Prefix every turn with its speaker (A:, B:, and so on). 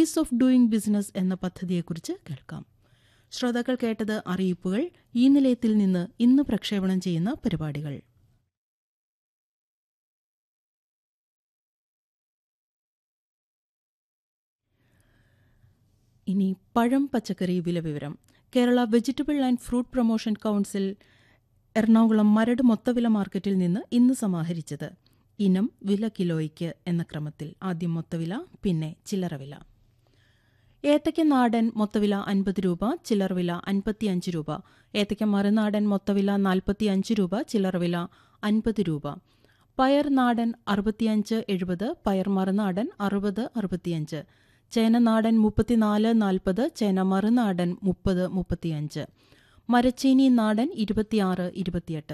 A: is of doing business എന്ന പദ്ധതിയെക്കുറിച്ച് കേൾക്കാം ശ്രോതാക്കൾ കേട്ടത് അറിയിപ്പുകൾ ഈ നിലയത്തിൽ നിന്ന് ഇന്ന് പ്രക്ഷേപണം ചെയ്യുന്ന പരിപാടികൾ ഇനി പഴം പച്ചക്കറി വില വിവരം Kerala vegetable and fruit promotion council Ernakulam Maradu മൊത്തവില മാർക്കറ്റിൽ നിന്ന് ഇന്ന് സമാഹരിച്ചത് ഇനം വില കിലോയ്ക്ക് എന്ന ക്രമത്തിൽ ആദ്യം മൊത്തവില പിന്നെ ചില്ലറ വില ഏത്തയ്ക്ക നാടൻ മൊത്തവില അൻപത് രൂപ ചില്ലറ വില അൻപത്തിയഞ്ച് രൂപ ഏത്തയ്ക്ക മറുനാടൻ മൊത്തവില നാൽപ്പത്തിയഞ്ച് രൂപ ചില്ലറ വില അൻപത് രൂപ പയർ നാടൻ അറുപത്തിയഞ്ച് എഴുപത് പയർ മറുനാടൻ അറുപത് അറുപത്തിയഞ്ച് ചേന നാടൻ മുപ്പത്തിനാല് നാൽപ്പത് ചേന മറുനാടൻ മുപ്പത് മുപ്പത്തിയഞ്ച് മരച്ചീനി നാടൻ ഇരുപത്തിയാറ് ഇരുപത്തിയെട്ട്